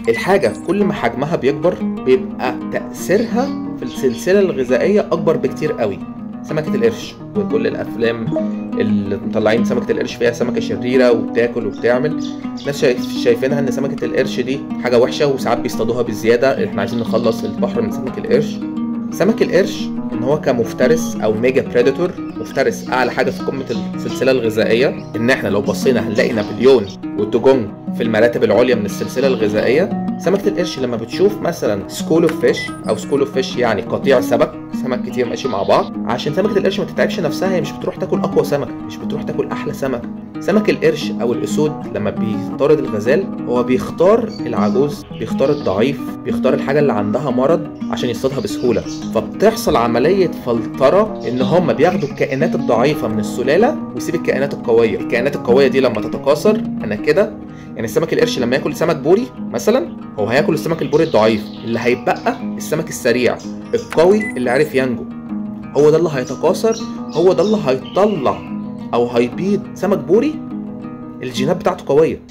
الحاجه كل ما حجمها بيكبر بيبقى تاثيرها في السلسله الغذائيه اكبر بكتير قوي سمكه القرش وكل الافلام اللي مطلعين سمكه القرش فيها سمكه شريره وبتاكل وبتعمل ناس شايف شايفينها ان سمكه القرش دي حاجه وحشه وساعات بيصطادوها بالزياده احنا عايزين نخلص البحر من سمك القرش سمك القرش ان هو كمفترس او ميجا بريداتور مفترس اعلى حاجه في قمه السلسله الغذائيه ان احنا لو بصينا هنلاقي نابليون والدوجونج في المراتب العليا من السلسله الغذائيه سمكه القرش لما بتشوف مثلا سكول اوف فيش او سكول اوف فيش يعني قطيع سمك سمك كتير ماشي مع بعض عشان سمكه القرش ما تتعبش نفسها هي مش بتروح تاكل اقوى سمك مش بتروح تاكل احلى سمك سمك القرش او الاسود لما بيطارد الغزال هو بيختار العجوز بيختار الضعيف بيختار الحاجه اللي عندها مرض عشان يصطادها بسهوله فبتحصل عمليه فلتره ان هم بياخدوا الكائنات الضعيفه من السلاله ويسيب الكائنات القويه الكائنات القويه دي لما تتكاثر انا كده يعني السمك القرش لما ياكل سمك بوري مثلا هو هياكل السمك البوري الضعيف اللي هيتبقى السمك السريع القوي اللي عرف ينجو هو ده اللي هيتكاثر هو ده اللي هيطلع او هيبيض سمك بوري الجينات بتاعته قويه